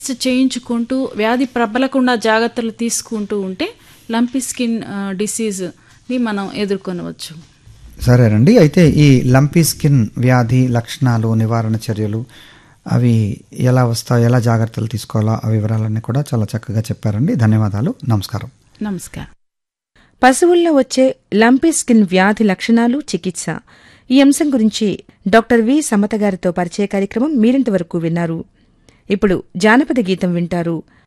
చేయించుకుంటూ వ్యాధి ప్రబలకుండా జాగ్రత్తలు తీసుకుంటూ ఉంటే లంపీ స్కిన్ డిసీజ్ని మనం ఎదుర్కొనవచ్చు సరేనండి అయితే ఈ లంపీ స్కిన్ వ్యాధి లక్షణాలు నివారణ చర్యలు అవి ఎలా వస్తాయో ఎలా జాగ్రత్తలు తీసుకోవాలో ఆ వివరాలన్నీ కూడా చాలా చక్కగా చెప్పారండి ధన్యవాదాలు నమస్కారం నమస్కారం పశువుల్లో వచ్చే లంపీ స్కిన్ వ్యాధి లక్షణాలు చికిత్స ఈ అంశం గురించి డాక్టర్ వి సమత గారితో పరిచయ కార్యక్రమం మీరింతవరకు విన్నారు ఇప్పుడు జానపద గీతం వింటారు